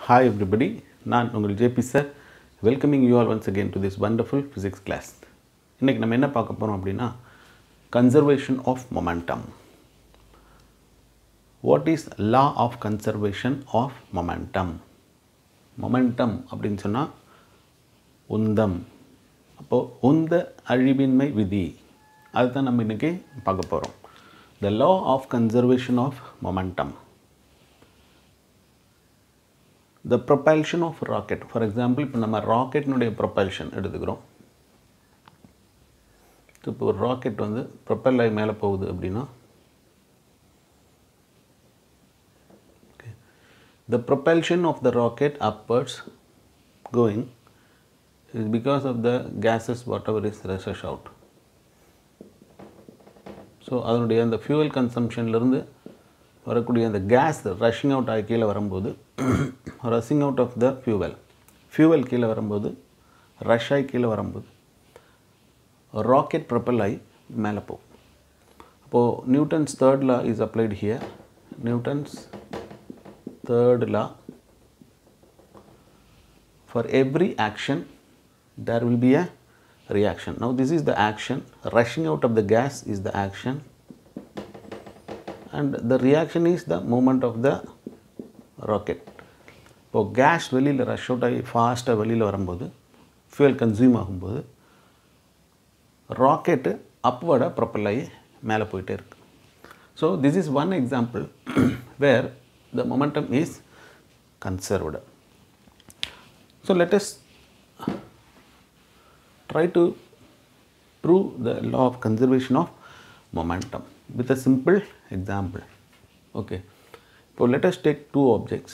Hi everybody நான் உங்கள் JP sir welcoming you all once again to this wonderful physics class இன்றைக்கி நம்ம என்ன பார்க்க போகிறோம் அப்படின்னா conservation of momentum what is law of conservation of momentum momentum அப்படின்னு சொன்னால் உந்தம் அப்போது உந்த அழிவின்மை விதி அதுதான் நம்ம இன்றைக்கி பார்க்க போகிறோம் the law of conservation of momentum the propulsion of rocket for example இப்போ நம்ம ராக்கெட்னுடைய ப்ரொபல்ஷன் எடுத்துக்கிறோம் இப்போ ஒரு ராக்கெட் வந்து ப்ரொப்பல் ஆகி மேலே போகுது அப்படின்னா the propulsion of the rocket upwards going is because of the gases whatever is rushes out so அதனுடைய அந்த ஃபியூவல் கன்சம்ஷன்லேருந்து வரக்கூடிய அந்த கேஸ் ரஷ்ஷிங் அவுட் ஆகி கீழே வரும்போது rushing out of the fuel fuel கீழே வரும்போது ரஷ் ஆகி கீழே வரும்போது ராக்கெட் ப்ரொப்பல் ஆகி மேலே போகும் அப்போது Newton's third law is applied here Newton's third law for every action there will be a reaction now this is the action rushing out of the gas is the action and the reaction is the movement of the rocket இப்போ gas வெளியில் rush out ஆகி ஃபாஸ்ட்டாக வெளியில் வரும்போது fuel consume ஆகும்போது rocket அப்வர்டாக propel ஆகி மேலே போயிட்டே இருக்கு so this is one example where the momentum is conserved. So, let us try to prove the law of conservation of momentum with a simple example. Okay. So, let us take two objects.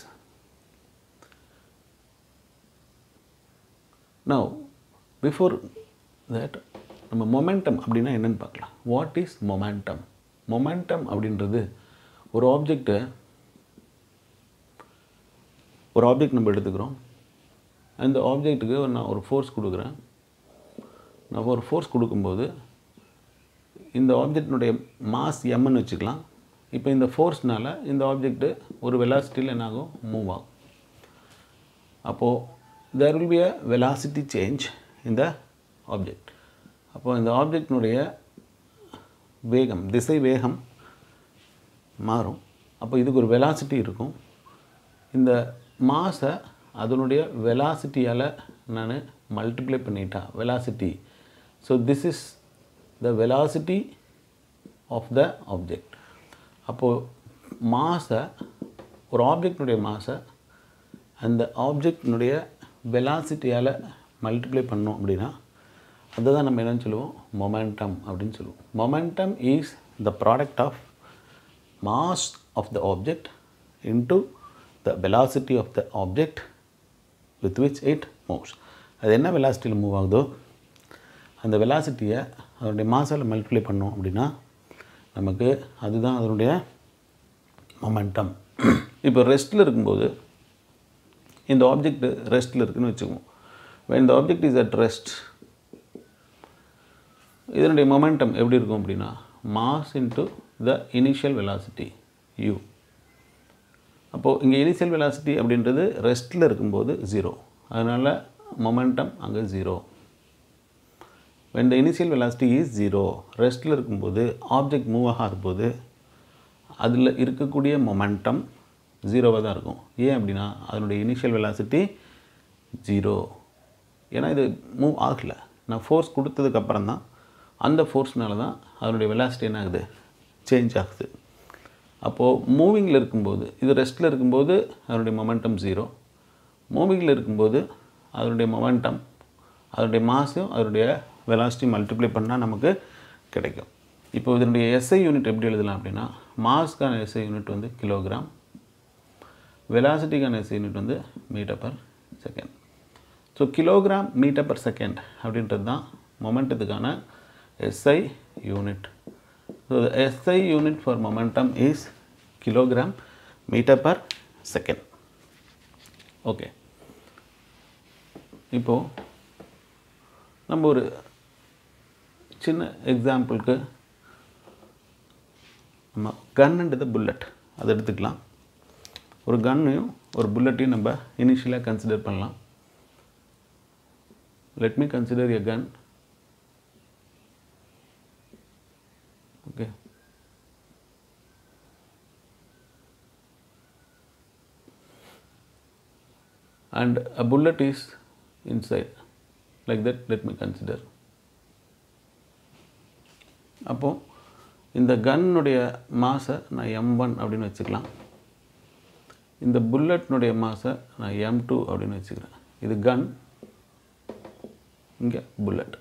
Now, before that நம்ம momentum அப்படின்னா என்னென்னு பார்க்கலாம் what is momentum momentum அப்படின்றது ஒரு ஆப்ஜெக்டை ஒரு object நம்ம எடுத்துக்கிறோம் அந்த ஆப்ஜெக்ட்டுக்கு நான் ஒரு ஃபோர்ஸ் கொடுக்குறேன் நான் ஒரு ஃபோர்ஸ் கொடுக்கும்போது இந்த ஆப்ஜெக்டினுடைய மாஸ் எம்னு வச்சுக்கலாம் இப்போ இந்த ஃபோர்ஸ்னால் இந்த ஆப்ஜெக்ட்டு ஒரு வெலாசிட்டியில் என்னாகும் மூவ் ஆகும் அப்போது there will be a velocity change இந்த ஆப்ஜெக்ட் அப்போது இந்த ஆப்ஜெக்டினுடைய வேகம் திசை வேகம் மாறும் அப்போ இதுக்கு ஒரு வெலாசிட்டி இருக்கும் இந்த மாஸை அதனுடைய வெலாசிட்டியால் நான் மல்டிப்ளை பண்ணிட்டா velocity so this is the velocity of the object அப்போது மாஸை ஒரு ஆப்ஜெக்டினுடைய மாஸை அந்த ஆப்ஜெக்டினுடைய வெலாசிட்டியால் மல்டிப்ளை பண்ணோம் அப்படின்னா அதை தான் நம்ம என்னன்னு சொல்லுவோம் மொமெண்டம் அப்படின்னு சொல்லுவோம் momentum is the product of mass of the object into the velocity of the object with which it moves அது என்ன வெலாசிட்டியில் மூவ் ஆகுதோ அந்த வெலாசிட்டியை அதனுடைய மாசால் மல்டிப்ளை பண்ணோம் அப்படின்னா நமக்கு அதுதான் அதனுடைய மொமெண்டம் இப்போ ரெஸ்ட்டில் இருக்கும்போது இந்த ஆப்ஜெக்ட் ரெஸ்ட்டில் இருக்குதுன்னு வச்சுக்குவோம் இந்த ஆப்ஜெக்ட் இஸ் அட் ரெஸ்ட் இதனுடைய மொமெண்டம் எப்படி இருக்கும் அப்படின்னா mass into the initial velocity u அப்போது இங்கே இனிஷியல் வெலாசிட்டி அப்படின்றது ரெஸ்ட்டில் இருக்கும்போது ஜீரோ அதனால் மொமெண்டம் அங்கே zero when the initial velocity is zero ரெஸ்ட்டில் இருக்கும்போது ஆப்ஜெக்ட் மூவ் ஆகும்போது அதில் இருக்கக்கூடிய மொமெண்டம் ஜீரோவாக தான் இருக்கும் ஏன் அப்படின்னா அதனுடைய இனிஷியல் வெலாசிட்டி ஜீரோ ஏன்னா இது மூவ் ஆகலை நான் ஃபோர்ஸ் கொடுத்ததுக்கப்புறம் தான் அந்த ஃபோர்ஸ்னால தான் அதனுடைய வெலாசிட்டி என்ன ஆகுது சேஞ்ச் ஆகுது அப்போது மூவிங்கில் இருக்கும்போது இது ரெஸ்ட்டில் இருக்கும்போது அதனுடைய மொமெண்டம் ஜீரோ மூவிங்கில் இருக்கும்போது அதனுடைய மொமெண்டம் அதனுடைய மாஸும் அதனுடைய வெலாசிட்டி மல்டிப்ளை பண்ணால் நமக்கு கிடைக்கும் இப்போ இதனுடைய எஸ்ஐ யூனிட் எப்படி எழுதலாம் அப்படின்னா மாஸ்க்கான எஸ்ஐ யூனிட் வந்து கிலோகிராம் வெலாசிட்டிக்கான எஸ்ஐ யூனிட் வந்து metre per second so kilogram metre per second அப்படின்றது தான் மொமெண்டத்துக்கான SI unit So, the SI unit for momentum is kilogram meter per second. Okay. இப்போது நம்ம ஒரு சின்ன எக்ஸாம்பிளுக்கு நம்ம கன் அண்ட் த புல்லட் அதை எடுத்துக்கலாம் ஒரு கன்னையும் ஒரு புல்லட்டையும் நம்ம இனிஷியலாக கன்சிடர் பண்ணலாம் let me consider a gun okay and a bullet is inside like that let me consider அப்போ இந்த கன்னுடைய மாசை நான் எம் ஒன் அப்படின்னு வச்சுக்கலாம் இந்த புல்லட்னுடைய மாசை நான் எம் டூ அப்படின்னு வச்சுக்கிறேன் இது கன் இங்கே புல்லட்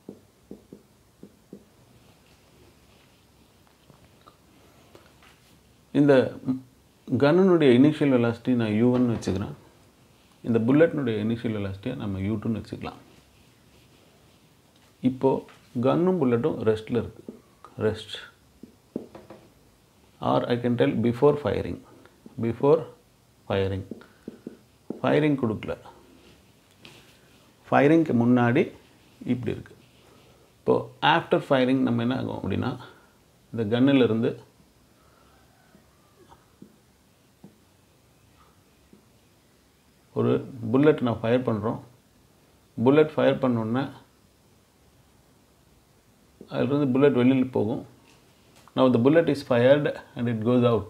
இந்த கன்னுடைய இனிஷியல் வெலாசிட்டி நான் யூ ஒன் வச்சுக்கிறேன் இந்த புல்லட்னுடைய இனிஷியல் வெலாசிட்டியை நம்ம யூ டூன்னு வச்சுக்கலாம் இப்போது கன்னும் புல்லட்டும் ரெஸ்ட்டில் இருக்குது rest or I can tell before firing before firing firing கொடுக்கல ஃபயரிங்க்கு முன்னாடி இப்படி இருக்குது இப்போது ஆஃப்டர் ஃபயரிங் நம்ம என்ன ஆகும் அப்படின்னா இந்த கன்னிலிருந்து ஒரு புல்லட் நான் ஃபயர் பண்ணுறோம் புல்லட் ஃபயர் பண்ணோன்னே அதுலேருந்து புல்லட் வெளியில் போகும் now the bullet is fired and it goes out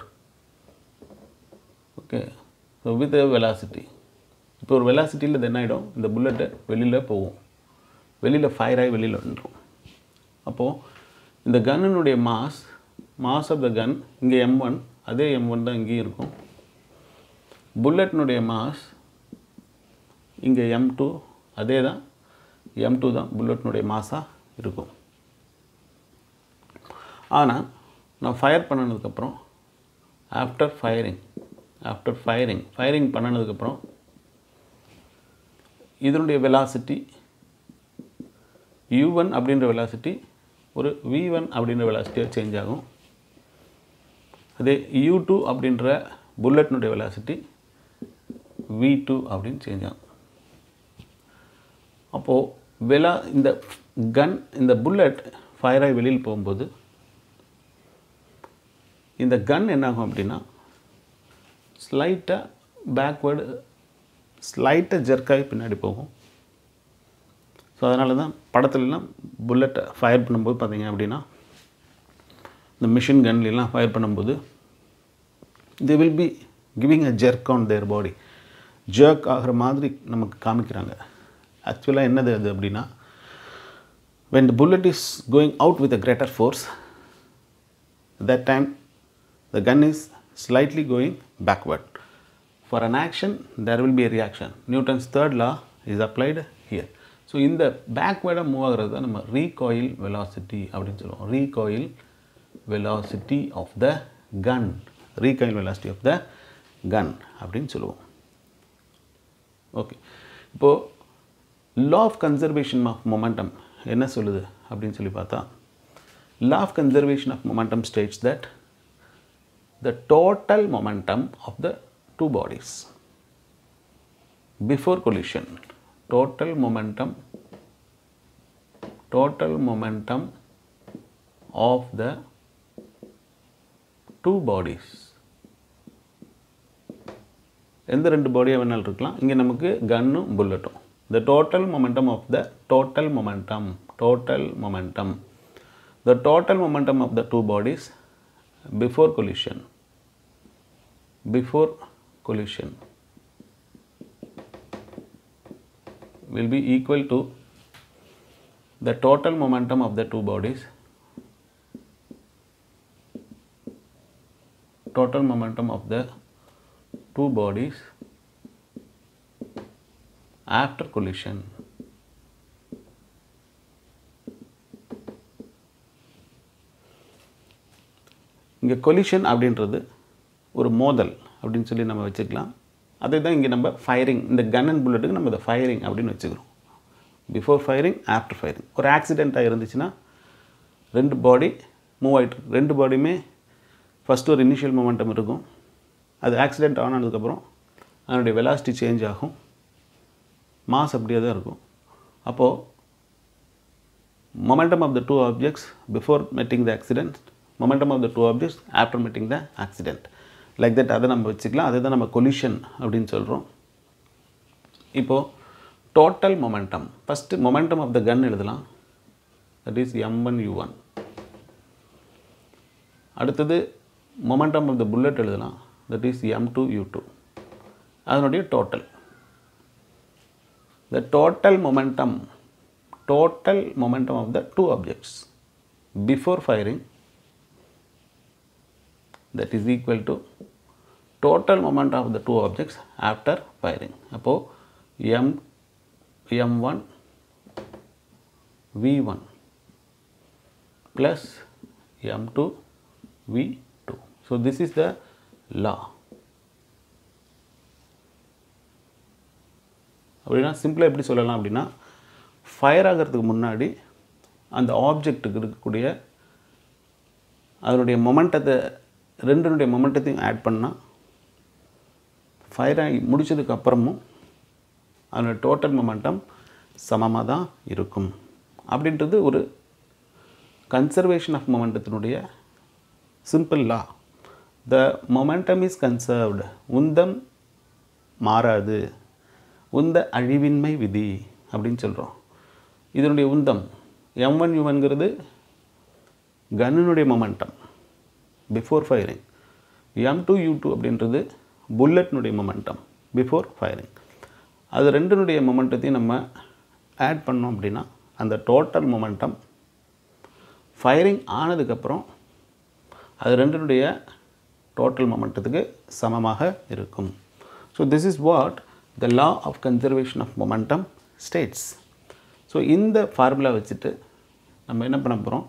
okay so with a velocity இப்போ ஒரு வெலாசிட்டியில் இது என்ன ஆகிடும் இந்த புல்லட்டு வெளியில் போகும் வெளியில் ஃபயர் ஆகி வெளியில் வந்துடும் அப்போது இந்த கன்னுடைய mass mass of the gun இங்கே எம் ஒன் அதே எம் ஒன் தான் இங்கேயும் இருக்கும் புல்லட்னுடைய மாஸ் இங்கே எம் டூ அதே தான் எம் டூ தான் புல்லட்னுடைய மாஸாக இருக்கும் ஆனால் நான் ஃபயர் பண்ணினதுக்கப்புறம் after firing after firing firing பண்ணினதுக்கப்புறம் இதனுடைய வெலாசிட்டி யூ ஒன் அப்படின்ற வெலாசிட்டி ஒரு வி ஒன் அப்படின்ற வெலாசிட்டியாக சேஞ்ச் ஆகும் அதே யூ டூ அப்படின்ற புல்லட்னுடைய வெலாசிட்டி வி டூ அப்படின்னு சேஞ்ச் ஆகும் அப்போது வெலா இந்த கன் இந்த புல்லட் ஃபயராகி வெளியில் போகும்போது இந்த கன் என்னாகும் அப்படின்னா ஸ்லைட்டாக பேக்வேர்டு ஸ்லைட்டாக ஜெர்க்காகி பின்னாடி போகும் ஸோ அதனால தான் படத்துலலாம் புல்லட்டை ஃபயர் பண்ணும்போது பார்த்தீங்க அப்படின்னா இந்த மிஷின் கன்லாம் ஃபயர் பண்ணும்போது they will be giving a jerk on their body jerk ஆகிற மாதிரி நமக்கு காமிக்கிறாங்க ஆக்சுவலாக என்னது அது அப்படின்னா when the bullet is going out with a greater force that time the gun is slightly going backward for an action there will be a reaction newton's third law is applied here so இந்த பேக்வேர்டாக move ஆகிறது தான் நம்ம recoil velocity அப்படின்னு சொல்லுவோம் recoil velocity of the gun recoil velocity of the gun அப்படின்னு சொல்லுவோம் okay இப்போது law of conservation of momentum என்ன சொல்லுது அப்படின்னு சொல்லி பார்த்தா law of conservation of momentum states that the total momentum of the two bodies before collision total momentum total momentum of the two bodies எந்த ரெண்டு பாடியாக வேணாலும் இருக்கலாம் இங்கே நமக்கு கன்னும் புல்லட்டும் the total momentum of the total momentum total momentum the total momentum of the two bodies before collision before collision will be equal to the total momentum of the two bodies total momentum of the two bodies after collision இங்கே collision அப்படின்றது ஒரு மோதல் அப்படின்னு சொல்லி நம்ம வச்சுக்கலாம் அதே தான் இங்கே நம்ம ஃபயரிங் இந்த கன் அண்ட் புல்லட்டுக்கு நம்ம இதை ஃபயரிங் அப்படின்னு வச்சுக்கிறோம் பிஃபோர் ஃபயரிங் ஆஃப்டர் ஃபயரிங் ஒரு ஆக்சிடெண்ட்டாக இருந்துச்சுன்னா ரெண்டு பாடி மூவ் ஆகிட்டு ரெண்டு பாடியுமே ஃபஸ்ட்டு ஒரு இனிஷியல் மொமெண்டம் இருக்கும் அது ஆக்சிடெண்ட் ஆனதுக்கப்புறம் அதனுடைய வெலாசிட்டி சேஞ்ச் ஆகும் மாஸ் அப்படியே தான் இருக்கும் அப்போது momentum of the two objects before meeting the accident momentum of the two objects after meeting the accident like that அதை நம்ம வச்சுக்கலாம் அதை தான் நம்ம கொலிஷன் அப்படின்னு சொல்கிறோம் இப்போது total momentum first momentum of the gun எழுதலாம் that is m one u one அடுத்தது மொமெண்டம் ஆஃப் த புல்லட் எழுதலாம் that is m two u two அதனுடைய total the total momentum total momentum of the two objects before firing that is equal to total momentum of the two objects after firing அப்போ m m1 v1 plus m2 v2 so this is the law அப்படின்னா சிம்பிளாக எப்படி சொல்லலாம் அப்படின்னா fire ஆகிறதுக்கு முன்னாடி அந்த ஆப்ஜெக்ட்டுக்கு இருக்கக்கூடிய அதனுடைய மொமெண்டத்தை ரெண்டுனுடைய மொமெண்டத்தையும் ஆட் பண்ணால் ஃபயர் ஆகி முடிச்சதுக்கு அப்புறமும் அதனோட டோட்டல் மொமெண்டம் சமமாக தான் இருக்கும் அப்படின்றது ஒரு கன்சர்வேஷன் ஆஃப் மொமெண்டத்தினுடைய simple law the momentum is conserved உந்தம் மாறாது உந்த அழிவின்மை விதி அப்படின்னு சொல்கிறோம் இதனுடைய உந்தம் எம் ஒன் யூவன்கிறது கன்னுடைய momentum before firing m two u two அப்படின்றது புல்லட்னுடைய மொமெண்டம் பிஃபோர் ஃபயரிங் அது ரெண்டுனுடைய மொமெண்டத்தையும் நம்ம ஆட் பண்ணோம் அப்படின்னா அந்த டோட்டல் மொமெண்டம் ஃபயரிங் ஆனதுக்கப்புறம் அது ரெண்டினுடைய டோட்டல் மொமெண்டத்துக்கு சமமாக இருக்கும் so this is what the law of conservation of momentum states so இந்த ஃபார்முலா வச்சுட்டு நம்ம என்ன பண்ண போகிறோம்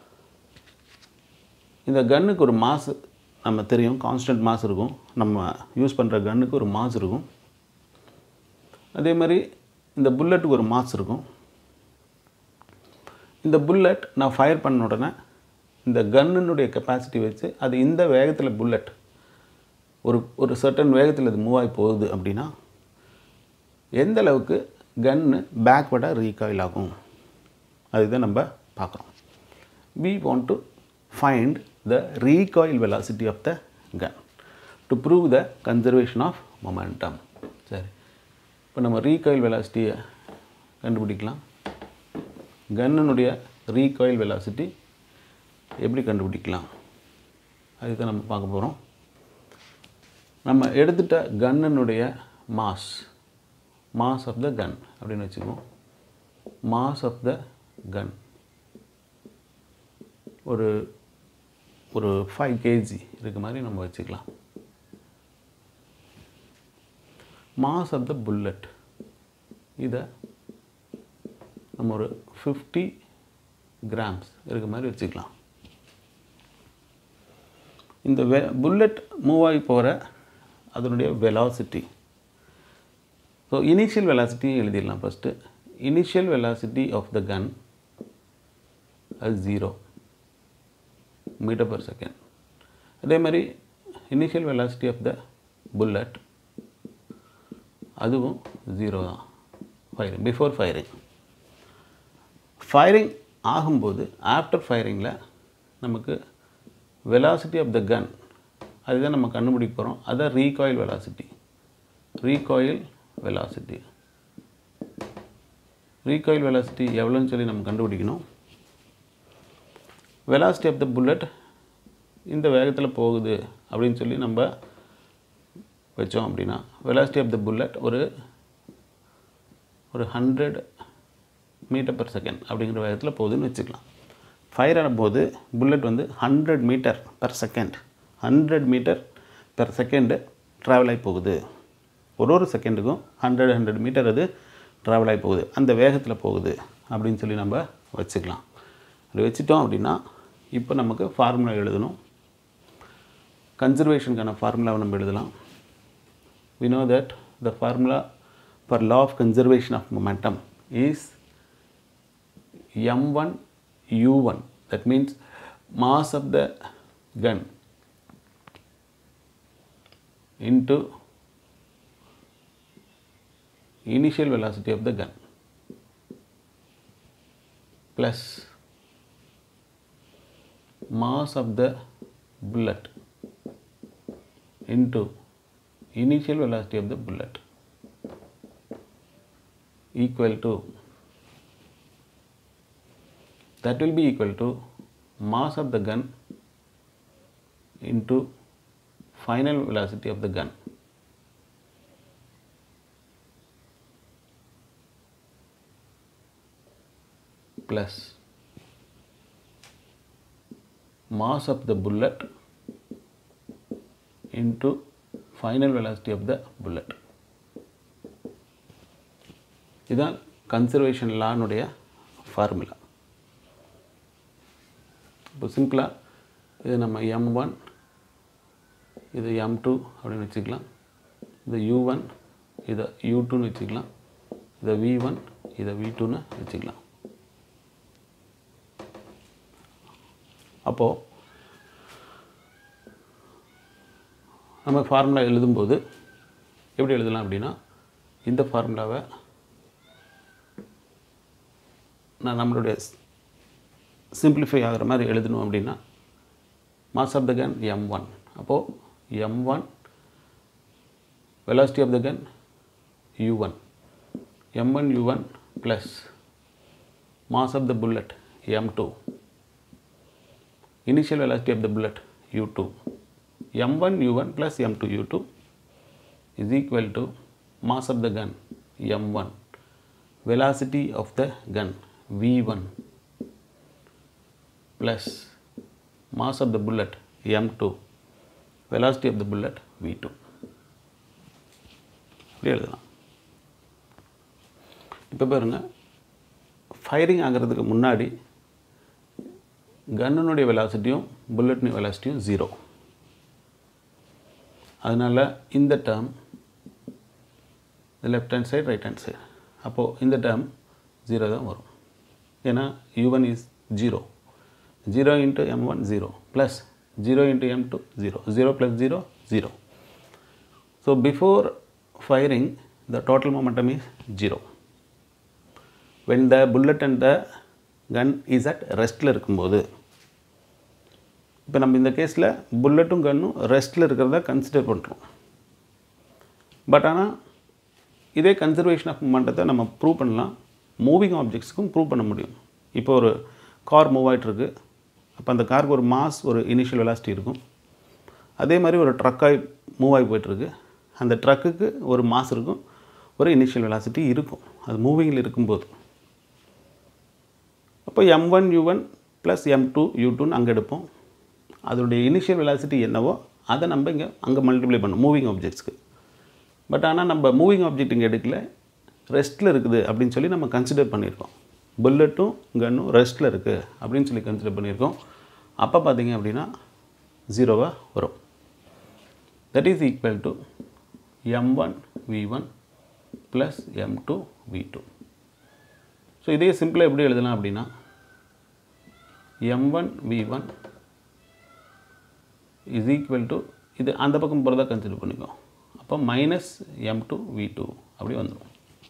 இந்த கன்னுக்கு ஒரு மாஸ் நம்ம தெரியும் கான்ஸ்டன்ட் மாஸ் இருக்கும் நம்ம யூஸ் பண்ணுற கன்னுக்கு ஒரு மாஸ் இருக்கும் அதே மாதிரி இந்த புல்லட்டுக்கு ஒரு மாஸ் இருக்கும் இந்த புல்லட் நான் ஃபயர் பண்ண உடனே இந்த கன்னுனுடைய கெப்பாசிட்டி வச்சு அது இந்த வேகத்தில் புல்லட் ஒரு ஒரு சர்டன் வேகத்தில் அது மூவ் ஆகி போகுது அப்படின்னா எந்த அளவுக்கு கன்னு பேக்வர்டாக ரீகாயில் ஆகும் அதுதான் நம்ம பார்க்குறோம் we want to find the recoil velocity of the gun to prove the conservation of momentum சரி இப்போ நம்ம recoil velocity கண்டுபிடிக்கலாம் கன்னுடைய recoil velocity எப்படி கண்டுபிடிக்கலாம் அதுதான் நம்ம பார்க்க போகிறோம் நம்ம எடுத்துட்ட கன்னுடைய mass mass of the gun அப்படின்னு வச்சுக்குவோம் மாஸ் ஆஃப் த கன் ஒரு ஒரு ஃபைவ் கேஜி இருக்க மாதிரி நம்ம வச்சுக்கலாம் மாஸ் ஆஃப் த புல்லட் இதை நம்ம ஒரு ஃபிஃப்டி கிராம்ஸ் இருக்க மாதிரி வச்சுக்கலாம் இந்த வெ புல்லட் மூவ் ஆகி போகிற அதனுடைய வெலாசிட்டி ஸோ இனிஷியல் வெலாசிட்டியும் எழுதிடலாம் first initial velocity of the gun அது ஜீரோ மீட்டர் பர் செகண்ட் அதே மாதிரி initial velocity of the bullet அதுவும் ஜீரோ தான் ஃபயரிங் பிஃபோர் ஃபயரிங் ஃபயரிங் ஆகும்போது ஆஃப்டர் ஃபயரிங்கில் நமக்கு வெலாசிட்டி ஆஃப் த கன் அதுதான் நம்ம கண்டுபிடிக்க போகிறோம் அதான் recoil velocity recoil velocity recoil velocity எவ்வளோன்னு சொல்லி நம்ம கண்டுபிடிக்கணும் வெலாசிட்டி ஆஃப் த புல்லட் இந்த வேகத்தில் போகுது அப்படின்னு சொல்லி நம்ம வச்சோம் அப்படின்னா வெலாசிட்டி ஆஃப் த புல்லட் ஒரு ஒரு ஹண்ட்ரட் மீட்டர் பர் செகண்ட் அப்படிங்கிற வேகத்தில் போகுதுன்னு வச்சுக்கலாம் ஃபயர் ஆகும்போது புல்லட் வந்து hundred metre per second hundred metre per second travel ஆகி போகுது ஒரு ஒரு செகண்டுக்கும் ஹண்ட்ரட் ஹண்ட்ரட் மீட்டர் அது ட்ராவல் ஆகி போகுது அந்த வேகத்தில் போகுது அப்படின்னு சொல்லி நம்ம வச்சுக்கலாம் அப்படி வச்சுட்டோம் அப்படின்னா இப்போ நமக்கு ஃபார்முலா எழுதணும் கன்சர்வேஷனுக்கான ஃபார்முலாவை நம்ம எழுதலாம் we know that the formula for law of conservation of momentum is m1 u1 that means mass of the gun into initial velocity of the gun plus mass of the bullet into initial velocity of the bullet equal to that will be equal to mass of the gun into final velocity of the gun. plus mass of the bullet into final velocity of the bullet. இதுதான் conservation லானுடைய formula இப்போ சிம்பிளாக இது நம்ம m one இது m two அப்படின்னு வச்சுக்கலாம் இது யூ ஒன் இதை யூ டூன்னு வச்சுக்கலாம் இதை வி ஒன் இதை வி டூன்னு வச்சுக்கலாம் அப்போது நம்ம ஃபார்முலா எழுதும்போது எப்படி எழுதலாம் அப்படின்னா இந்த ஃபார்முலாவை நான் நம்மளுடைய சிம்பிளிஃபை ஆகிற மாதிரி எழுதணும் அப்படின்னா mass of the gun m one அப்போது m one velocity of the gun u one m one u one plus mass of the bullet m two initial velocity of the bullet u2 m1 u1 plus m2 u2 is equal to mass of the gun m1 velocity of the gun v1 plus mass of the bullet m2 velocity of the bullet v2 இப்படி எழுதலாம் இப்போ பாருங்க firing ஆகிறதுக்கு முன்னாடி கன்னுடைய வெலாசிட்டியும் புல்லட்னுடைய வெலாசிட்டியும் zero அதனால் இந்த term left hand side right hand side அப்போது இந்த டேர்ம் ஜீரோ தான் வரும் ஏன்னா u one is zero zero into m one zero plus zero into m two zero zero plus zero zero so before firing the total momentum is zero when the bullet and the gun is at ரெஸ்ட்டில் இருக்கும்போது இப்போ நம்ம இந்த கேஸில் புல்லட்டும் கன்னும் ரெஸ்ட்டில் இருக்கிறத consider பண்ணுறோம் but ஆனால் இதே கன்சர்வேஷன் ஆஃப் மூமெண்ட்டத்தை நம்ம ப்ரூவ் பண்ணலாம் மூவிங் ஆப்ஜெக்ட்ஸ்க்கும் ப்ரூவ் பண்ண முடியும் இப்போ ஒரு கார் மூவ் ஆகிட்டுருக்கு அப்போ அந்த காருக்கு ஒரு மாஸ் ஒரு இனிஷியல் வெலாசிட்டி இருக்கும் அதே மாதிரி ஒரு ட்ரக்காகி மூவ் ஆகி போயிட்டுருக்கு அந்த ட்ரக்குக்கு ஒரு மாஸ் இருக்கும் ஒரு இனிஷியல் வெலாசிட்டி இருக்கும் அது மூவிங்கில் இருக்கும்போது அப்போ m one u one plus m two u டூன்னு அங்கே எடுப்போம் அதோடைய இனிஷியல் வெலாசிட்டி என்னவோ அதை நம்ம இங்கே அங்கே மல்டிப்ளை பண்ணோம் மூவிங் ஆப்ஜெக்ட்ஸ்க்கு பட் ஆனால் நம்ம மூவிங் ஆப்ஜெக்ட் இங்கே எடுக்கல ரெஸ்ட்டில் இருக்குது அப்படின்னு சொல்லி நம்ம கன்சிடர் பண்ணியிருக்கோம் புல்லட்டும் கன்னும் ரெஸ்ட்டில் இருக்குது அப்படின்னு சொல்லி கன்சிடர் பண்ணியிருக்கோம் அப்போ பார்த்தீங்க அப்படின்னா ஜீரோவாக வரும் that is equal to m one v one plus m two v two so இதே சிம்பிளாக எப்படி எழுதலாம் அப்படின்னா m one v one is equal to இது அந்த பக்கம் போகிறதா கன்சிடர் பண்ணிக்கோ அப்போ minus m two v two அப்படி வந்துடும்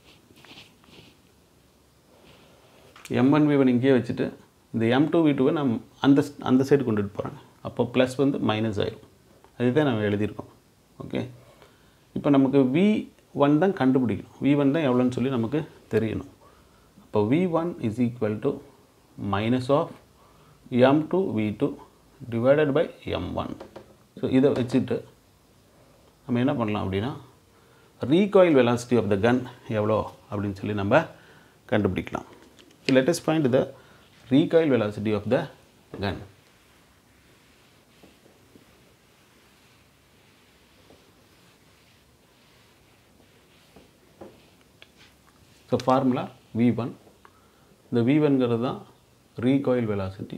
எம் ஒன் வி ஒன் இங்கேயே வச்சுட்டு இந்த எம் டூ வி டூவை நான் அந்த அந்த சைடு கொண்டுட்டு போகிறேன் அப்போ ப்ளஸ் வந்து மைனஸ் ஆயிடும் அதுதான் நம்ம எழுதியிருக்கோம் ஓகே இப்போ நமக்கு வி ஒன் தான் கண்டுபிடிக்கணும் வி ஒன் தான் எவ்வளோன்னு சொல்லி நமக்கு தெரியணும் அப்போ v one is equal to minus of m two v two divided by m one so இதை வச்சுட்டு நம்ம என்ன பண்ணலாம் அப்படின்னா recoil velocity of the gun எவ்வளோ அப்படின்னு சொல்லி நம்ம கண்டுபிடிக்கலாம் let us find the recoil velocity of the gun. So formula V1 இந்த V1ங்கிறது தான் recoil velocity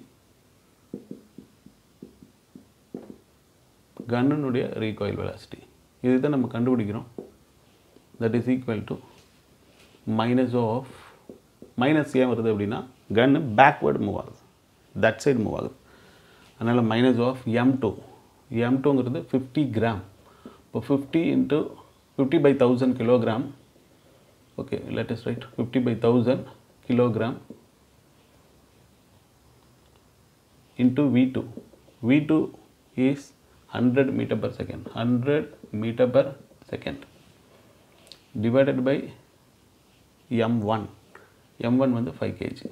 கன்னுடைய recoil velocity இதுதான் நம்ம கண்டுபிடிக்கிறோம் that is equal to minus of minus ஏன் வருது அப்படின்னா கன்னு பேக்வேர்டு மூவ் ஆகுது தட் சைடு மூவ் ஆகுது அதனால் minus of m two m டூங்கிறது ஃபிஃப்டி கிராம் இப்போ fifty into fifty by thousand kilogram okay latest right fifty by thousand kilogram into v two v two is hundred metre per second hundred metre per second divided by m one m one வந்து five KG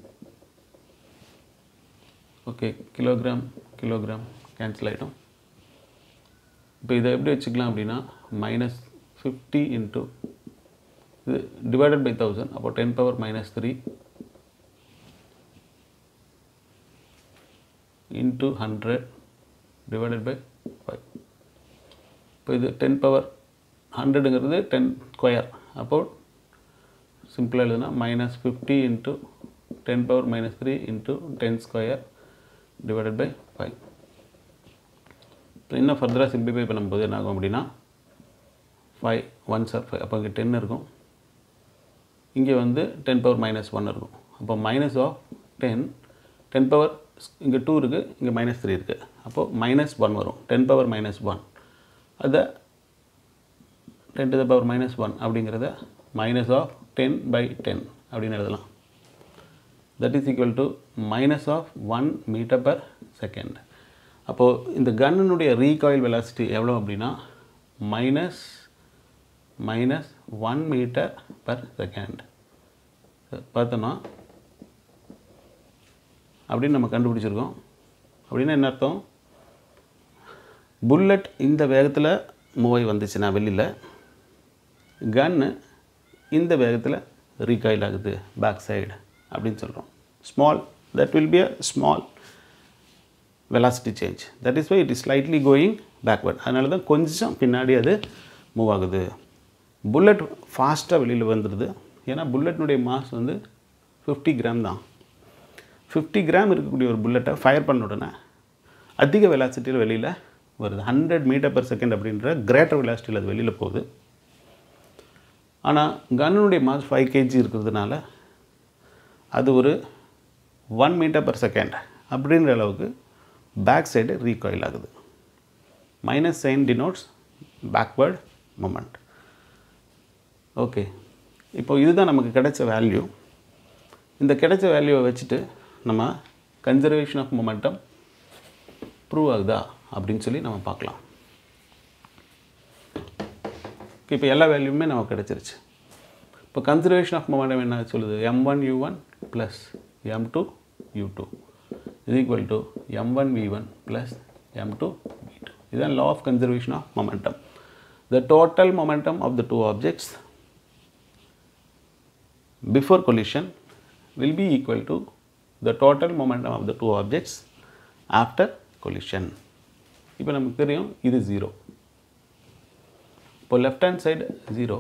okay kilogram kilogram cancel ஆகிடும் இப்போ இதை எப்படி வச்சுக்கலாம் அப்படின்னா minus fifty into இது divided by thousand அப்போ ten power minus three into hundred divided by five இப்போ இது டென் பவர் ஹண்ட்ரடுங்கிறது டென் ஸ்கொயர் அப்போது சிம்பிளாக எழுதுனா minus fifty into ten power minus three into ten square divided by five இப்போ இன்னும் ஃபர்தராக சிம்பிளிஃபை பண்ணும்போது என்ன ஆகும் அப்படின்னா ஃபைவ் ஒன் சார் ஃபைவ் அப்போ இங்கே டென் இருக்கும் இங்கே வந்து டென் பவர் மைனஸ் ஒன் இருக்கும் அப்போ minus of ten ten power இங்கே டூ இருக்குது இங்கே மைனஸ் த்ரீ இருக்குது அப்போது மைனஸ் ஒன் வரும் டென் பவர் மைனஸ் ஒன் அதை ten to the power minus one அப்படிங்கிறத minus of ten by ten அப்படின்னு எழுதலாம் that is equal to minus of one metre per second அப்போது இந்த கன்னுடைய ரீகாயில் வெலாசிட்டி எவ்வளோ அப்படின்னா minus minus one metre per second பார்த்தோன்னா அப்படின்னு நம்ம கண்டுபிடிச்சிருக்கோம் அப்படின்னா என்ன அர்த்தம் புல்லட் இந்த வேகத்தில் மூவ் ஆகி வந்துச்சுன்னா வெளியில் கன்னு இந்த வேகத்தில் ரீகாயில் ஆகுது பேக் சைடு அப்படின்னு சொல்கிறோம் small that will be a small velocity change that is why it is slightly going backward அதனால தான் கொஞ்சம் பின்னாடி அது மூவ் ஆகுது புல்லட் ஃபாஸ்ட்டாக வெளியில் வந்துடுது ஏன்னா புல்லட்னுடைய மாஸ் வந்து ஃபிஃப்டி கிராம் தான் ஃபிஃப்டி கிராம் இருக்கக்கூடிய ஒரு புல்லட்டை ஃபயர் பண்ண உடனே அதிக வெலாசிட்டியில் வெளியில் வருது ஹண்ட்ரட் மீட்டர் பர் செகண்ட் அப்படின்ற கிரேட்டர் வெலாசிட்டியில் அது வெளியில் போகுது ஆனால் கன்னுடைய மாஸ் ஃபைவ் கேஜி இருக்கிறதுனால அது ஒரு ஒன் மீட்டர் பர் செகண்ட் அப்படின்ற அளவுக்கு பேக் சைடு ரீகாயில் ஆகுது minus sign denotes backward moment okay இப்போ இதுதான் நமக்கு கிடைச்ச வேல்யூ இந்த கிடைச்ச வேல்யூவை வச்சுட்டு நம்ம கன்சர்வேஷன் ஆஃப் மொமெண்டம் ப்ரூவ் ஆகுதா அப்படின்னு சொல்லி நம்ம பார்க்கலாம் இப்போ எல்லா வேல்யூமே நமக்கு கிடச்சிருச்சு இப்போ கன்சர்வேஷன் ஆஃப் மொமெண்டம் என்ன சொல்லுது m one u one plus m two u two இது equal to m one v one plus m two v two இதுதான் law of conservation of momentum the total momentum of the two objects before collision will be equal to the total momentum of the two objects after collision இப்போ நமக்கு தெரியும் இது zero இப்போ left hand side zero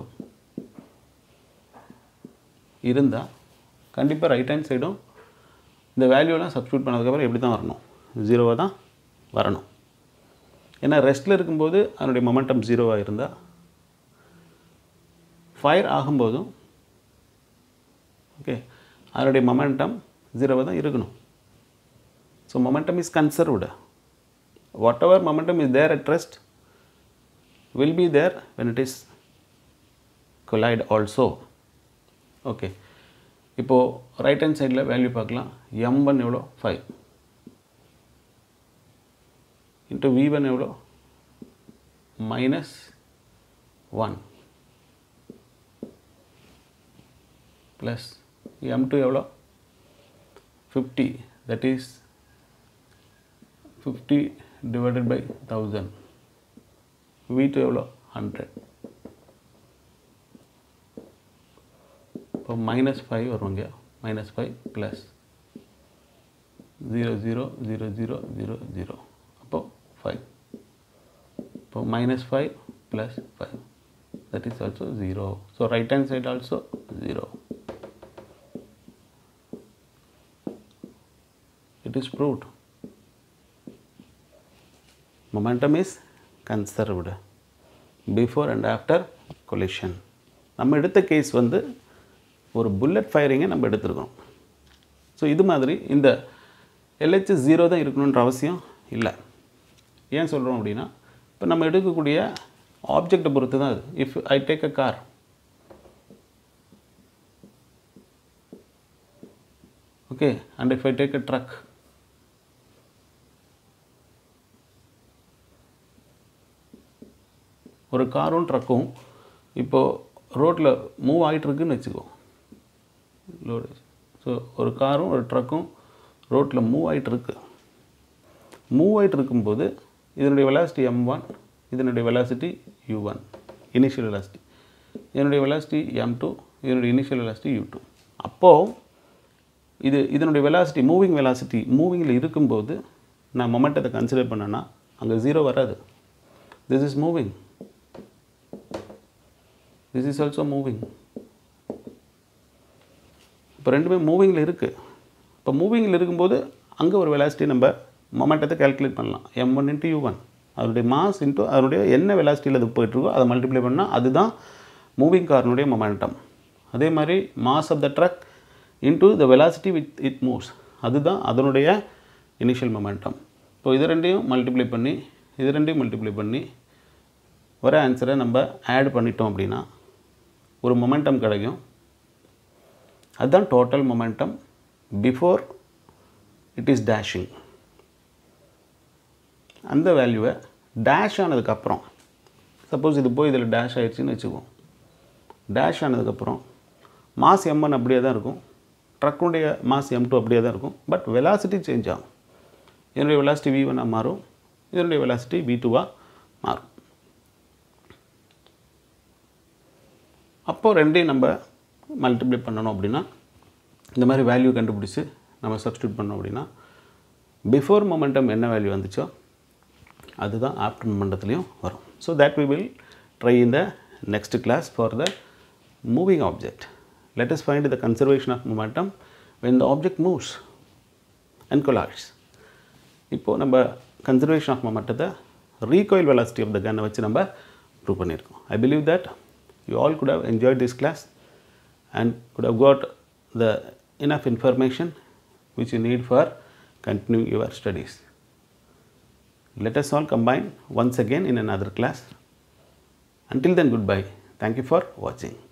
இருந்தால் கண்டிப்பாக right hand சைடும் இந்த வேல்யூலாம் substitute பண்ணதுக்கப்புறம் எப்படி தான் வரணும் ஜீரோவாக தான் வரணும் ஏன்னா ரெஸ்ட்டில் இருக்கும்போது அதனுடைய மொமெண்டம் ஜீரோவாக இருந்தால் ஃபயர் ஆகும்போதும் ஓகே அதனுடைய மொமெண்டம் ஜீரோவாக தான் இருக்கணும் so momentum is conserved whatever momentum is there at rest will be there when it is collide also okay இப்போது ரைட் ஹேண்ட் சைடில் வேல்யூ பார்க்கலாம் எம் ஒன் எவ்வளோ ஃபைவ் இன்ட்டு வி ஒன் எவ்வளோ minus one plus m two எவ்வளோ fifty that is fifty divided by thousand v two எவ்வளோ hundred இப்போ minus five வருவாங்க minus five plus zero zero zero zero zero zero அப்போ five இப்போ minus five plus five that is also 0 so right hand side also 0 it is proved momentum is conserved before and after collision நம்ம எடுத்த case வந்து ஒரு bullet ஃபயரிங்கை நம்ம எடுத்திருக்கோம் so இது மாதிரி இந்த எல்ஹெச் ஜீரோ தான் இருக்கணுன்ற அவசியம் இல்லை ஏன் சொல்கிறோம் அப்படின்னா இப்போ நம்ம எடுக்கக்கூடிய ஆப்ஜெக்டை பொறுத்து தான் அது if I take a car okay and if I take a truck ஒரு காரும் ட்ரக்கும் இப்போது ரோட்டில் மூவ் ஆகிட்டுருக்குன்னு வச்சுக்கோ லோடு ஸோ ஒரு காரும் ஒரு ட்ரக்கும் ரோட்டில் மூவ் ஆகிட்டு இருக்கு மூவ் ஆகிட்டு இருக்கும்போது இதனுடைய வெலாசிட்டி எம் ஒன் இதனுடைய velocity u one initial velocity இதனுடைய வெலாசிட்டி எம் டூ இதனுடைய இனிஷியல் வெலாசிட்டி யூ டூ அப்போது இது இதனுடைய வெலாசிட்டி மூவிங் வெலாசிட்டி மூவிங்கில் இருக்கும்போது நான் மொமெண்டத்தை கன்சிடர் பண்ணேன்னா அங்கே ஜீரோ வராது this is moving this is also moving இப்போ ரெண்டுமே மூவிங்கில் இருக்குது இப்போ மூவிங்கில் இருக்கும்போது அங்கே ஒரு வெலாசிட்டி நம்ம மொமெண்டத்தை கால்குலேட் பண்ணலாம் m one into u one அதனுடைய மாஸ் இன்ட்டு அதனுடைய என்ன வெலாசிட்டியில் அது போயிட்டுருக்கோ அதை மல்டிப்ளை பண்ணால் அதுதான் மூவிங் கார்னுடைய மொமெண்டம் அதே மாதிரி mass of the truck into the velocity with it moves அதுதான் அதனுடைய இனிஷியல் மொமெண்டம் இப்போ இது ரெண்டையும் மல்டிப்ளை பண்ணி இது ரெண்டையும் மல்டிப்ளை பண்ணி வர ஆன்சரை நம்ம ஆட் பண்ணிட்டோம் அப்படின்னா ஒரு மொமெண்டம் கிடைக்கும் அதுதான் total momentum before it is dashing அந்த வேல்யூவை டேஷ் ஆனதுக்கப்புறம் சப்போஸ் இது போய் இதில் டேஷ் ஆயிடுச்சுன்னு வச்சுக்குவோம் டேஷ் ஆனதுக்கப்புறம் மாஸ் எம்என் அப்படியே தான் இருக்கும் ட்ரக்குடைய மாஸ் எம் டூ அப்படியே தான் இருக்கும் பட் வெலாசிட்டி சேஞ்ச் ஆகும் இதனுடைய வெலாசிட்டி வி ஒன்னாக மாறும் இதனுடைய வெலாசிட்டி வி டூவாக மாறும் அப்போது ரெண்டையும் நம்ம மல்டிப்ளை பண்ணணும் அப்படின்னா இந்த மாதிரி வேல்யூ கண்டுபிடிச்சி நம்ம சப்ஸ்டியூட் பண்ணோம் அப்படின்னா பிஃபோர் மொமெண்டம் என்ன வேல்யூ வந்துச்சோ அதுதான் ஆஃப்டர் மொமெண்டத்துலேயும் வரும் so that we will try in the next class for the moving object let us find the conservation of momentum when the object moves and collides இப்போது நம்ம conservation of மொமெண்டத்தை recoil velocity of the கன்னை வச்சு நம்ம prove பண்ணியிருக்கோம் I believe that you all could have enjoyed this class and could have got the enough information which you need for continuing your studies. Let us all combine once again in another class. Until then, goodbye. Thank you for watching.